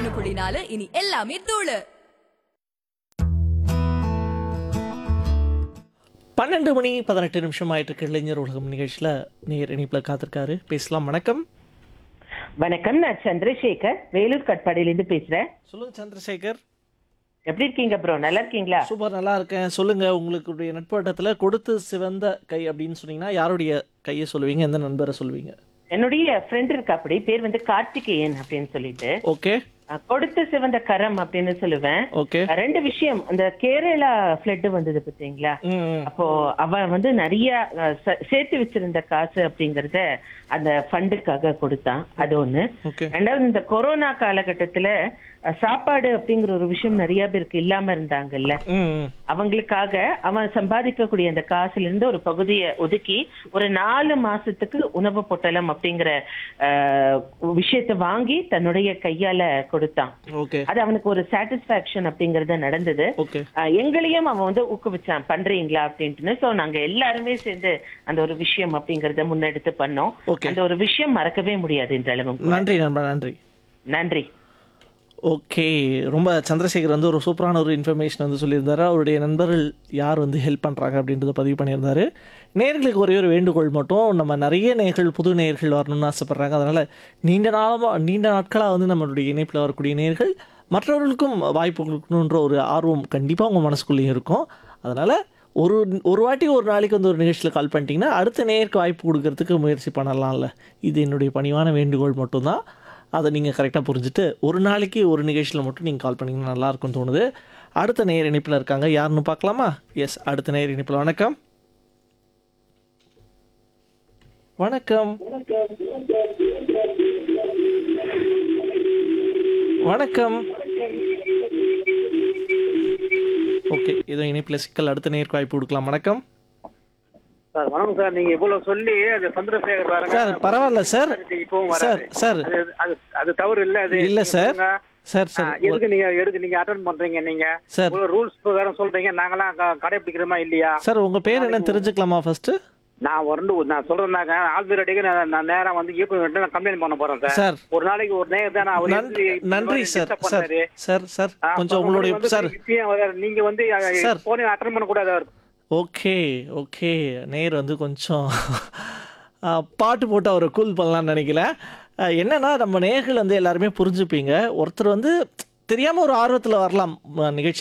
ஒன்னு புள்ளி நாலு இனி எல்லாமே தூளு பன்னெண்டு மணி பதினெட்டு நிமிஷம் ஆயிட்டு இருக்கு இளைஞர் உலகம் நிகழ்ச்சியில் நேர் இணைப்பில் காத்திருக்காரு பேசலாம் வணக்கம் வணக்கம் நான் சந்திரசேகர் வேலூர் கட்பாடியிலேருந்து பேசுறேன் சொல்லுங்க சந்திரசேகர் எப்படி இருக்கீங்க ப்ரோ நல்லா இருக்கீங்களா சூப்பர் நல்லா இருக்கேன் சொல்லுங்க உங்களுடைய நட்பட்டத்தில் கொடுத்து சிவந்த கை அப்படின்னு சொன்னீங்கன்னா யாருடைய கையை சொல்லுவீங்க எந்த நண்பரை சொல்லுவீங்க என்னுடைய ஃப்ரெண்ட் இருக்கா அப்படி பேர் வந்து கார்த்திகேயன் அப்படின்னு சொல்லிட்டு ஓகே அஹ், கொடுத்து சிவந்த கரம் அப்படின்னு சொல்லுவேன் ஓகே அஹ், ரெண்டு விஷயம் அந்த கேரளா ஃபிளட் வந்தது பாத்தீங்களா ம் அப்போ அவன் வந்து நிறைய அஹ், ச- சேர்த்து வச்சிருந்த காசு அப்படிங்கறத அந்த ஃபண்டுக்காக கொடுத்தான் அது ஒண்ணு ஓகே ரெண்டாவது இந்த கொரோனா காலகட்டத்துல அஹ், சாப்பாடு அப்படிங்கிற ஒரு விஷயம் நிறைய பேருக்கு இல்லாம இருந்தாங்கல்ல ம் அவங்களுக்காக அவன் சம்பாதிக்கக்கூடிய அந்த காசுல இருந்து ஒரு பகுதியை ஒதுக்கி ஒரு நாலு மாசத்துக்கு உணவு பொட்டலம் அப்படிங்கிற அஹ், விஷயத்தை வாங்கி தன்னுடைய கையால கொடுத்தான் ஓகே அது அவனுக்கு ஒரு சாட்டிஸ்பாக்சன் அப்படிங்கறது நடந்தது ஓகே அஹ், எங்களையும் அவன் வந்து ஊக்குவிச்சான் பண்றீங்களா அப்படின்ட்டுன்னு சோ நாங்க எல்லாருமே சேர்ந்து அந்த ஒரு விஷயம் அப்படிங்கறத முன்னெடுத்து பண்ணோம் Okay. அந்த ஒரு விஷயம் மறக்கவே முடியாது இந்த அளவும் நன்றி நண்பா நன்றி நன்றி ஓகே ரொம்ப சந்திரசேகர் வந்து ஒரு சூப்பரான ஒரு இன்ஃபர்மேஷன் வந்து சொல்லியிருந்தாரு அவருடைய நண்பர்கள் யார் வந்து ஹெல்ப் பண்ணுறாங்க அப்படின்றத பதிவு பண்ணியிருந்தாரு நேர்களுக்கு ஒரே ஒரு வேண்டுகோள் மட்டும் நம்ம நிறைய நேர்கள் புது நேர்கள் வரணும்னு ஆசைப்பட்றாங்க அதனால் நீண்ட நாளமாக நீண்ட நாட்களாக வந்து நம்மளுடைய இணைப்பில் வரக்கூடிய நேர்கள் மற்றவர்களுக்கும் வாய்ப்பு கொடுக்கணுன்ற ஒரு ஆர்வம் கண்டிப்பாக உங்கள் மனசுக்குள்ளேயும் இருக்கும் அதனால் ஒரு ஒரு வாட்டி ஒரு நாளைக்கு வந்து ஒரு நிகழ்ச்சியில் கால் பண்ணிட்டீங்கன்னா அடுத்த நேருக்கு வாய்ப்பு கொடுக்கறதுக்கு முயற்சி பண்ணலாம்ல இது என்னுடைய பணிவான வேண்டுகோள் மட்டும்தான் அதை நீங்கள் கரெக்டாக புரிஞ்சுட்டு ஒரு நாளைக்கு ஒரு நிகழ்ச்சியில் மட்டும் நீங்கள் கால் பண்ணிங்கன்னா நல்லா இருக்கும்னு தோணுது அடுத்த நேர் இணைப்பில் இருக்காங்க யாருன்னு பார்க்கலாமா எஸ் அடுத்த நேர் இணைப்பில் வணக்கம் வணக்கம் வணக்கம் ஓகே ஏதோ இணைப்பில் சிக்கல் அடுத்த நேருக்கு வாய்ப்பு கொடுக்கலாம் வணக்கம் சார் வணக்கம் சார் நீங்க இவ்வளவு சொல்லி அது சந்திரசேகர் பாருங்க சார் பரவாயில்ல சார் அதுக்கு இப்பவும் சார் வராது சார் அது அது அது தவறு இல்ல அது இல்ல நீங்க சார் சொல்லுங்க. சார் ஆ, சார் எதுக்கு நீங்க எதுக்கு நீங்க அட்டன் பண்றீங்க நீங்க சார் இவ்வளவு ரூல்ஸ் பிரகாரம் சொல்றீங்க நாங்கெல்லாம் க- கடைபிடிக்கிறோமா இல்லையா சார் உங்கள் பேர் என்ன தெரிஞ்சுக்கலாமா ஃபர்ஸ்ட்டு நான் வந்து நான் சொல்றேன்னாக்க ஆல்பீரடிக்கு நான் நான் நேரா வந்து இயக்குநர் நான் கம்ப்ளைண்ட் பண்ண போறேன் சார் சார் ஒரு நாளைக்கு ஒரு நேரம் தான் அவர் நன்றி வந்து இந்த நன்றி மாதிரி சார் disturb சார் பண்ணாரு. சார் சார் ஆ, கொஞ்சம் அப்ப உங்களுடைய வந்து சார் இப்பயும் அவர் நீங்க வந்து சார். போனே அட்டன் பண்ண கூடாது அவர் ஓகே ஓகே நேர் வந்து கொஞ்சம் ஆ, பாட்டு போட்டு அவரை கூல் பண்ணலாம்னு நினைக்கல ஆ, என்னன்னா நம்ம நேர்கள் வந்து எல்லாருமே புரிஞ்சுப்பீங்க ஒருத்தர் வந்து தெரியாமல் ஒரு ஆர்வத்தில் வரலாம் ம, நிகழ்ச்சி